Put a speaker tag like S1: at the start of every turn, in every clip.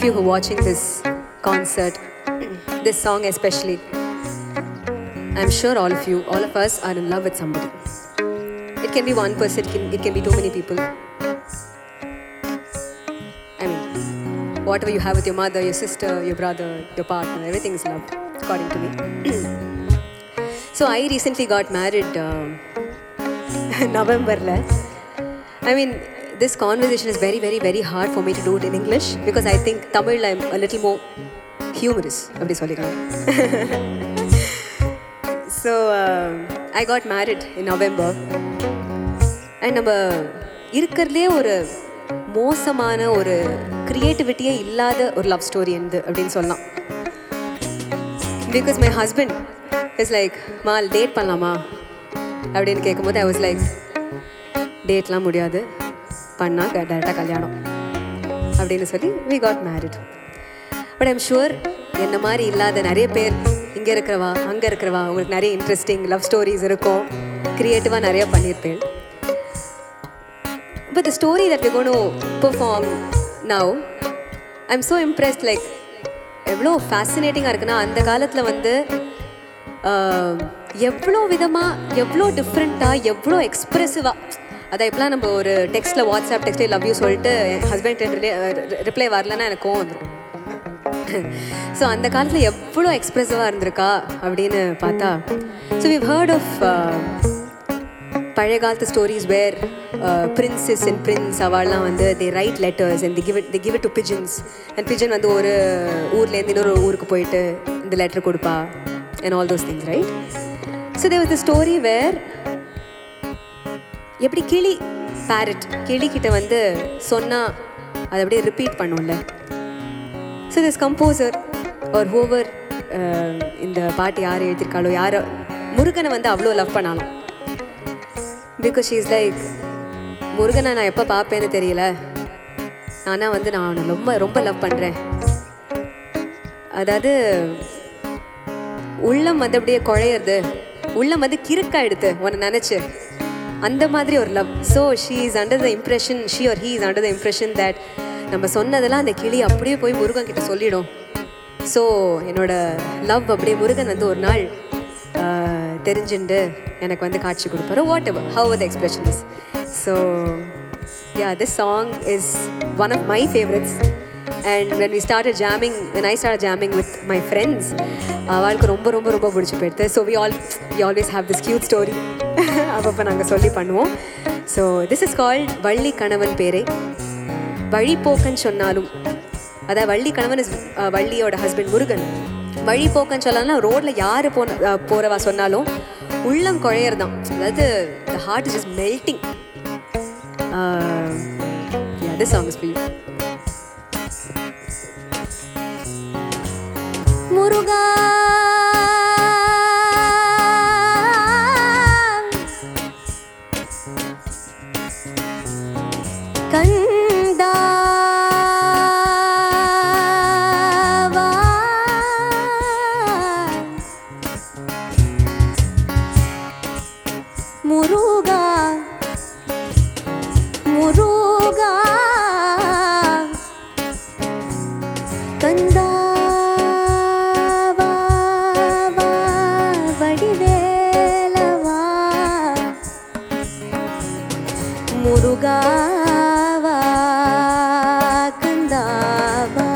S1: you who are watching this concert, this song especially, I'm sure all of you, all of us are in love with somebody. It can be one person, it can, it can be too many people. I mean, whatever you have with your mother, your sister, your brother, your partner, everything is love, according to me. so I recently got married uh, November. I mean, this conversation is very, very, very hard for me to do it in English because I think Tamil I'm a little more humorous. அப்படி சொல்லிக்கலாம் so I got married in November and நம்ம இருக்கிறதுலே ஒரு மோசமான ஒரு க்ரியேட்டிவிட்டியே இல்லாத ஒரு love story எந்து அப்படின்னு சொல்லலாம் because my husband is like mall date பண்ணலாமா அப்படின்னு கேட்கும்போது ஐ வாஸ் லைக் டேட்லாம் முடியாது பண்ணால் டேரெக்டாக கல்யாணம் அப்படின்னு சொல்லி we got married but I'm sure என்ன மாதிரி இல்லாத நிறைய பேர் இங்கே இருக்கிறவா அங்கே இருக்கிறவா உங்களுக்கு நிறைய இன்ட்ரெஸ்டிங் லவ் ஸ்டோரிஸ் இருக்கும் க்ரியேட்டிவாக நிறைய பண்ணியிருப்பேன் but the story that we gonna perform now I am so impressed like எவ்வளோ ஃபேசினேட்டிங்காக இருக்குன்னா அந்த காலத்தில் வந்து ஆஹ், எவ்வளோ விதமாக எவ்வளோ டிஃப்ரெண்ட்டாக எவ்வளோ எக்ஸ்ப்ரெசிவாக அதான் இப்போலாம் நம்ம ஒரு டெக்ஸ்ட்டில் வாட்ஸ்அப் டெக்ஸ்ட்டில் லவ் யூ சொல்லிட்டு என் ஹஸ்பண்ட் ரிப்ளை வரலன்னா எனக்கு கோவம் வந்துடும் ஸோ அந்த காலத்தில் எவ்வளோ எக்ஸ்ப்ரெசிவாக இருந்திருக்கா அப்படின்னு பார்த்தா ஸோ we've heard ஆஃப் பழைய காலத்து stories where princess and prince அவள்லாம் வந்து they write letters and they give it they give it to pigeons and pigeon வந்து ஒரு ஊர்லேருந்து இன்னொரு ஊருக்கு போயிட்டு இந்த லெட்டர் கொடுப்பா and all those things right so they was the story where எப்படி கிளி பேரட் கிளி கிட்ட வந்து சொன்னால் அதை அப்படியே ரிப்பீட் பண்ணும்ல ஸோ திஸ் கம்போசர் ஒரு ஹூவர் இந்த பாட்டு யார் எழுதியிருக்காளோ யார் முருகனை வந்து அவ்வளோ லவ் பண்ணாலும் பிகாஸ் ஷீ இஸ் லைக் முருகனை நான் எப்போ பார்ப்பேன்னு தெரியல ஆனால் வந்து நான் அவனை ரொம்ப ரொம்ப லவ் பண்ணுறேன் அதாவது உள்ளம் வந்து அப்படியே குழையிறது உள்ளம் வந்து கிறுக்காயிடுது உன்னை நினச்சி அந்த மாதிரி ஒரு love so she is under the impression she or he is under the impression that நம்ம சொன்னதெல்லாம் அந்த கிளி அப்படியே போய் முருகன் கிட்ட சொல்லிடும் ஸோ என்னோட லவ் அப்படியே முருகன் வந்து ஒரு நாள் ஆஹ், தெரிஞ்சுண்டு எனக்கு வந்து காட்சி கொடுப்பாரு whatever how the expression is so yeah this song is one of my favourites and when we started jamming when I started jamming with my friends அவளுக்கு ரொம்ப ரொம்ப ரொம்ப பிடிச்சி போயிடுது so we all we always have this cute story அப்பப்போ நாங்கள் சொல்லி பண்ணுவோம் so this is called Valli கணவன் பேரை வழிபோக்கன் சொன்னாலும் அதாவது வள்ளி கணவன் is, அஹ், வள்ளியோட ஹஸ்பண்ட் முருகன் வழிபோக்கன் சொல்லலாம் ரோட்டில் யார் போன அஹ், போறவா சொன்னாலும் உள்ளம் குழையறதான் அதாவது the heart is just melting uh, yeah this song is for you முருகா கந்தா முருகா முருகா கந்தாவா வடிவேலவா முருகாவா கந்தாவா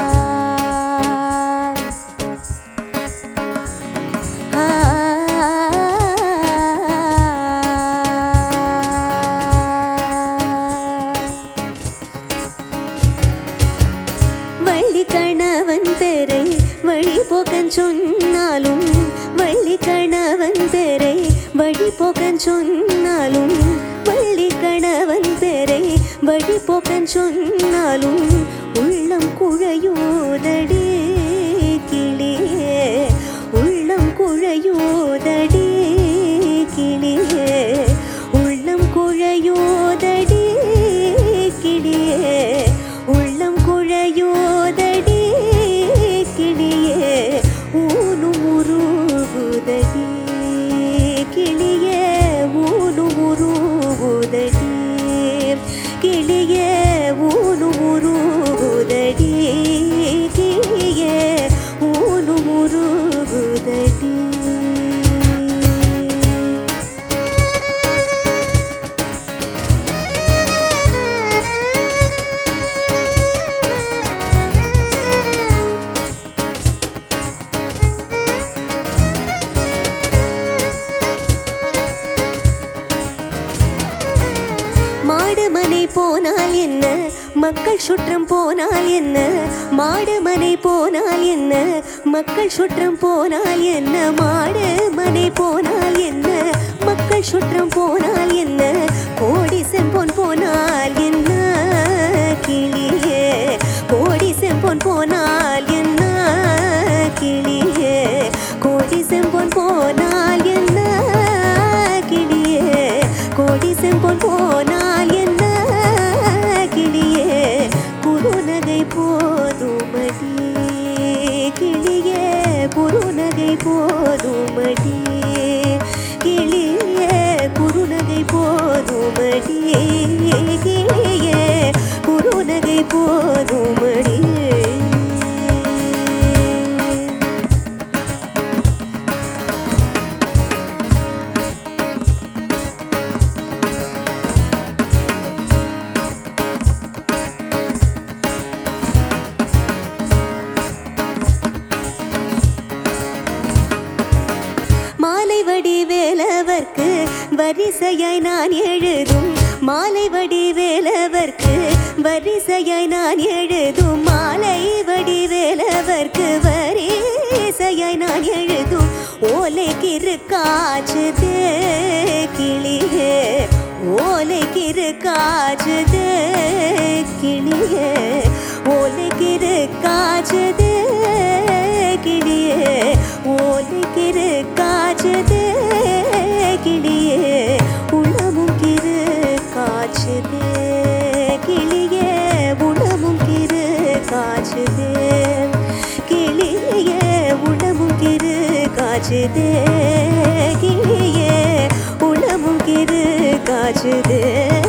S1: வள்ளி கணவன் பெறை வழி போக்கன் சொன்னாலும் வள்ளி கணவன் பெறை வழி போக்கன் சொன்னாலும் வள்ளி கணவன் பெறை வழி போக்கன் சொன்னாலும் உள்ளம் குழையோதடி கிளியே உள்ளம் குழையோதடி கிளியே உள்ளம் குழையோதடி கிளியே உள்ளம் குழையோதடி கிளியே ஊனும் உருகுதடி கிளியே ஊனும் உருகுதடி கிளியே ஊனும் உருகுதடி
S2: போனால் என்ன மக்கள் சுற்றம் போனால் என்ன மாடு மனை போனால் என்ன மக்கள் சுற்றம் போனால் என்ன மாடு மனை போனால் என்ன மக்கள் சுற்றம் போனால் என்ன கோடி செம்பொன் போனால் என்ன கிளியே கோடி செம்பொன் போனால் என்ன கிளியே கோடி செம்பொன் போனால் என்ன கிளியே கோடி செம்பொன் போனால் என்ன கிளியே குறுநகை போதுமடி கிளியே குறுநகை போதுமடி கிளியே குறுநகை போதுமடி கிளியே குறுநகை போதுமடி மாலை வடி வேலவர்க்கு வரிசையாய் நான் எழுதும் மாலை வடி வேலவர்க்கு வரிசையாய் நான் எழுதும் மாலை வடி வேலவர்க்கு வரிசையாய் நான் எழுதும் ஓலைக்கிரு காச்சுதே கிளியே ஓலைக்கிரு காச்சுதே கிளியே ஓலைக்கிரு காச்சுதே கிளியே ஓலைக்கிரு காய்ச்சதே கிளியே உணவும் கிரு காய்ச்சதே கிளியே உணவும் கிரு காய்ச்சதே கிளியே உணவும் கிரு காய்ச்சதே கிளியே உணவும் கிரு காய்ச்சதே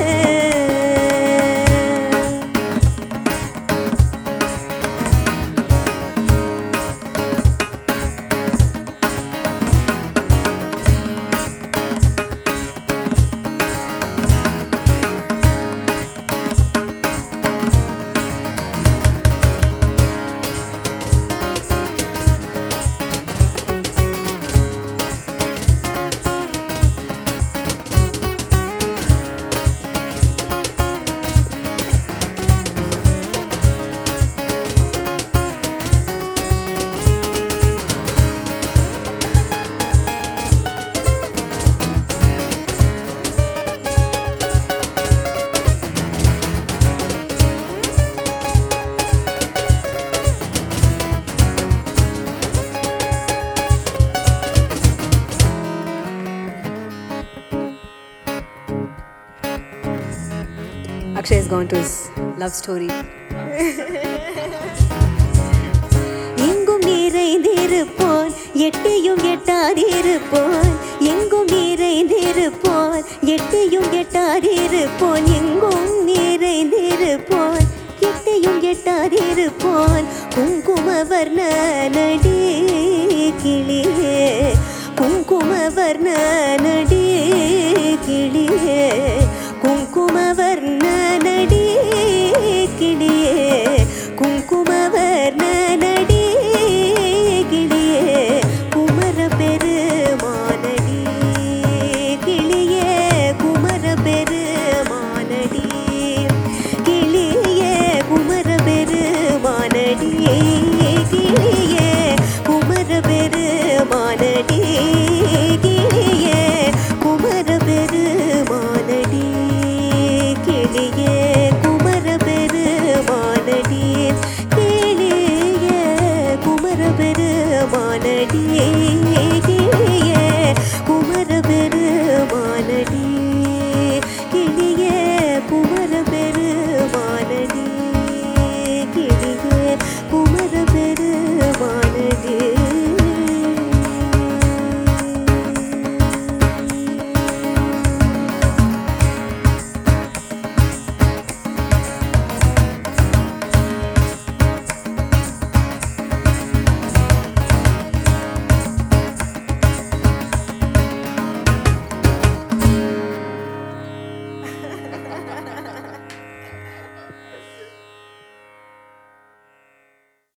S1: Akshay has gone to his love story.
S2: எங்கும் நிறைந்திருப்போன் எட்டியும் எட்டாதிருப்போன் எங்கும் நிறைந்திருப்போன் எட்டியும் எட்டாதிருப்போன் எங்கும் நிறைந்திருப்போன் எட்டியும் எட்டாதிருப்போன் குங்குமவர்ண நடி கிளியே குங்குமவர்ண